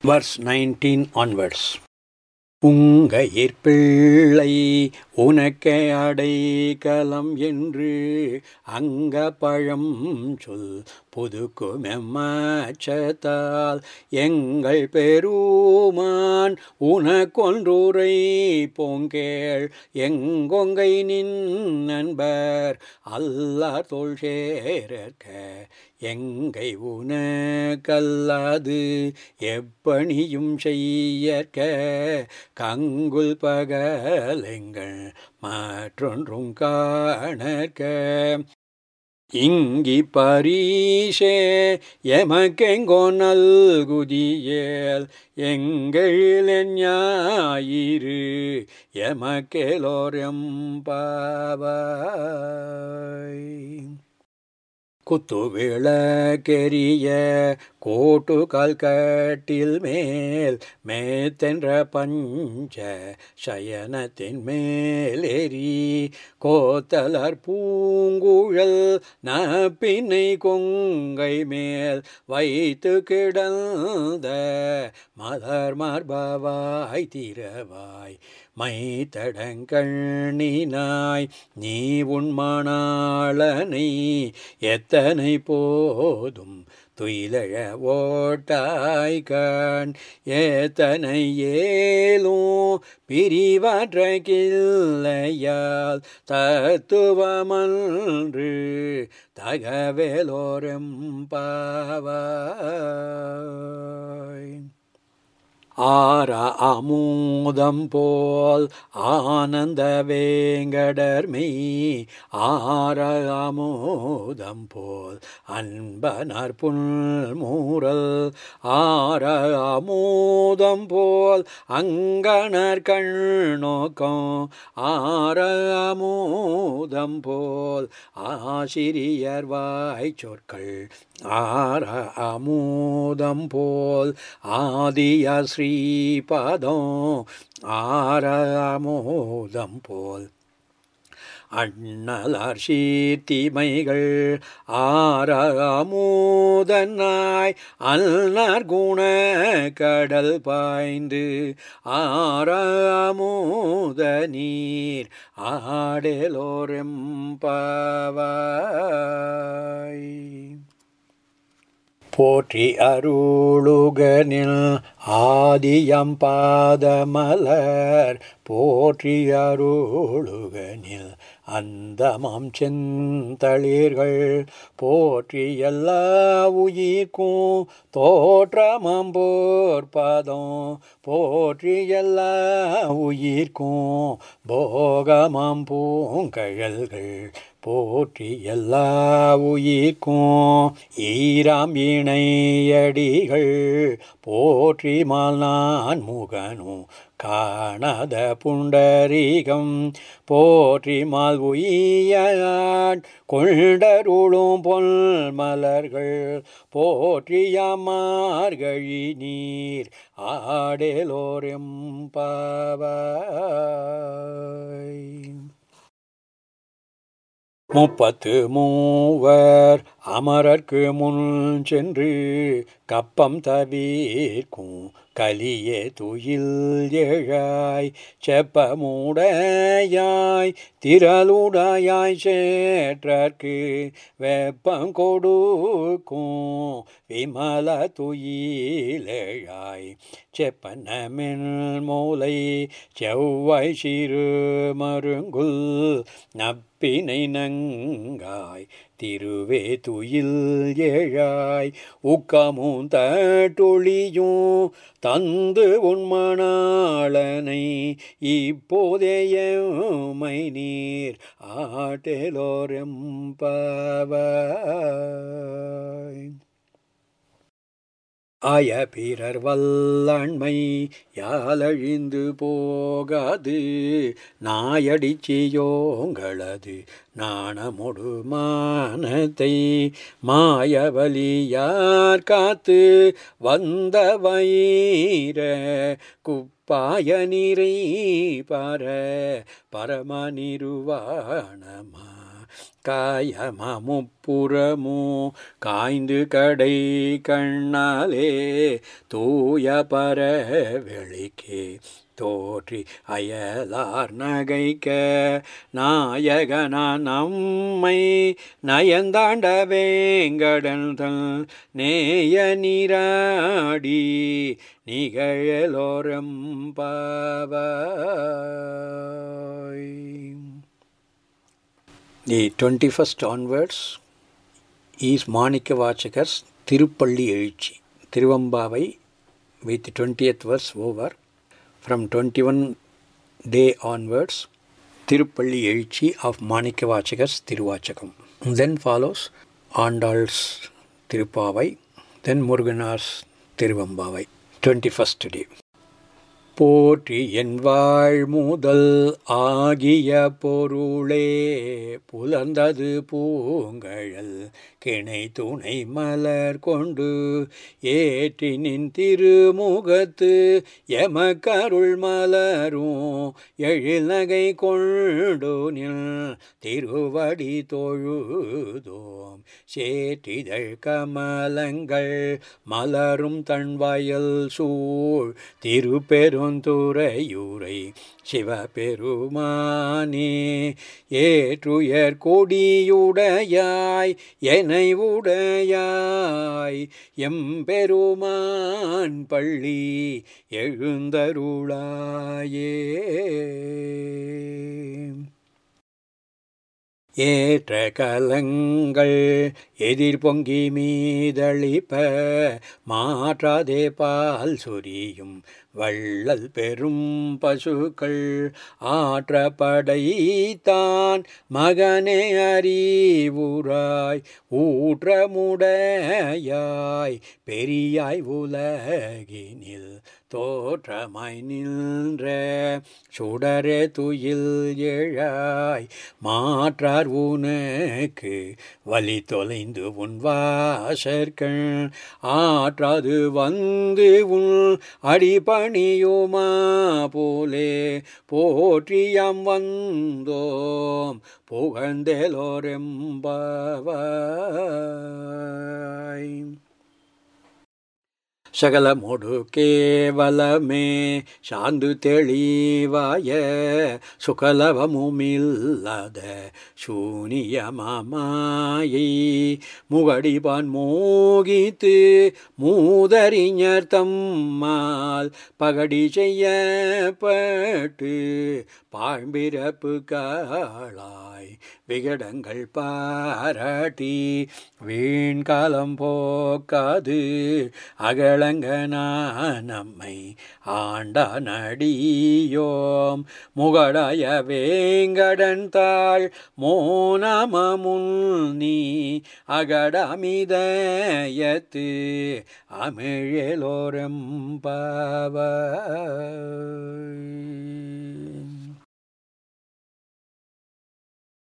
verse 19 onwards. உங்கயிற் பிள்ளை உனக்கே அடைக்கலம் என்று அங்க பழம் சொல் புதுக்கும் எம்மச்சத்தால் எங்கள் பெருமான் உனக்கொன்றுரை பொங்கேள் எங்கொங்கை நின் நண்பர் அல்லார் தோல் சேரற்க எங்கை உனக்கல்லாது எப்பணியும் செய்யற்க கங்குல் பகலெங்கள் மற்றொன்றும் காணற்க இங்கி பரீஷே எமக்கெங்கோ நல்குதியேல் எங்களில் ஞாயிறு எமக்கேலோரம் பாவாய் குத்து விளக்கெரிய கோட்டு கால் கட்டில் மேல் மேத்தென்ற பஞ்ச சயனத்தின் மேலேறி கோத்தலர் பூங்குழல் நப்பினை கொங்கை மேல் வைத்து கிடந்த மலர் மார்பவாய் திரவாய் மைத்தடங்கண்ணினாய் நீ உண்மானாளனை எத்தனை போதும் துயிலழ ஓட்டாய் கண் ஏத்தனை ஏலும் பிரிவாற்ற கிள்ளையால் தத்துவமன்று தகவேலோரம் பாவாய் ஆர அமுதம் போல் ஆனந்த வேங்கடர்மை ஆர அமுதம் போல் அன்பனர் புன்மூரல் ஆர அமுதம் போல் அங்கணர் கண்ணோக்கம் ஆர அமுதம் போல் ஆசிரியர் வாய் சொற்கள் ஆர அமுதம் போல் ஆதிய ஸ்ரீபாதம் ஆர அமுதம் போல் அண்ணலார் சீர்த்திமைகள் ஆறாமூதனாய் அல்னார் குண கடல் பாய்ந்து ஆறாமூத நீர் ஆடலோரெம் பாவாய் போற்றி அருளுகனில் ஆதியம் பாதமலர் போற்றி அருளுகனில் அந்தமாம் செந்தளிர்கள் போற்றி எல்லா உயிர்க்கும் தோற்றமாம் போர்பதம் போற்றி எல்லா உயிர்க்கும் போகமாம் பூங்கழல்கள் போற்றி எல்லா உயிர்க்கும் ஈராம் இணையடிகள் போற்றி மால் நான் முகனும் காணாத புண்டரீகம் போற்றி மால் உய்யான் கொண்டருளும் பொல் மலர்கள் போற்றிய மார்கழி நீர் ஆடலோரெம் பாவாய் முப்பத்து மூவர் அமரர்க்கு முன் சென்று கப்பம் தவிர்க்கும் கலியே துயில் ஏழாய் செப்பமுடையாய் திரளுடையாய் சேற்றற்கு வெப்பம் கொடுக்கும் விமல துயிலேழாய் செப்பனமென் மூலை செவ்வாய் சிறு மருங்குல் நப்பினை நங்காய் திருவே துயில் ஏழாய் ஊக்கமும் தட்டொழியும் தந்து உண்மணாளனை இப்போதையமை நீர் ஆட்டலோரெம் பாவாய் ஆய பிறர் வல்லாண்மை யாழழிந்து போகாது நாயடிச்சியோங்களது நாணமொடு மானத்தை மாயவலியார் காத்து வந்த வயிற குப்பாய நீரை பார பரம நிருவாணமா காயமமுப்புறமோ காய்ந்து கடை கண்ணாலே தூய பர வெளிக்கே தோற்றி அயலார் நகைக்க நாயகனா நம்மை நயந்தாண்ட வேங்கடன் தன் நேய நீராடி நிகழலோரம் பாவாய் the twenty first onwards is Manikkavachakar's Thiruppalli Ezhuchi Thiruvempavai with twentieth verse over from twenty one day onwards Thiruppalli Ezhuchi of Manikkavachakar's Thiruvasagam then follows Andal's Thiruppavai then Muruganar's Thiruvempavai twenty first day போற்றி என் வாழ் முதல் ஆகிய பொருளே புலர்ந்தது பூங்கழல் கிணை துணை மலர் கொண்டு ஏற்றி நின் திருமுகத்து எமக்கருள் மலரும் எழில் நகை கொண்டு நில் திருவடி தொழுதோம் சேற்றிதழ் கமலங்கள் மலரும் தன்வயல் சூழ் திருப்பெருந்துறையூரை சிவபெருமானே ஏற்றுயர் கொடியுடையாய் எனை உடையாய் எம்பெருமான் பள்ளி எழுந்தருளாயே ஏற்ற கலங்கள் எதிர் பொங்கி மீதளிப்ப மாற்றாதே பால் சொரியும் வள்ளல் பெரும் பசுக்கள் ஆற்ற படைத்தான் மகனே அறிவுராய் ஊற்றமுடையாய் பெரியாய் உலகினில் தோற்றமாய் நின்ற சுடரே துயில் எழாய் மாற்றார் உனக்கு வழி தொலைந்து உன் வாசற்கள் ஆற்றாது வந்து உன் அடிபணியுமா போலே போற்றியம் வந்தோம் புகழ்ந்தேலோரெம்பாவாய் சகலமொடு கேவலமே சாந்து தெளிவாய சுகலவமுமில்லாத சூனியமாயை முகடிபான் மோகித்து மூதறிஞர் தம்மால் பகடி செய்யப்பட்டு பாழ்பிறப்பு காளாய் விகடங்கள் பாராட்டி வீண்காலம் போக்காது அகழங்கனா நம்மை ஆண்டா நடியோம் முகடாய வேங்கடன் தாள் மோனமமுன் நீ அகடமிதயத்து அமிழலோரம் பாவ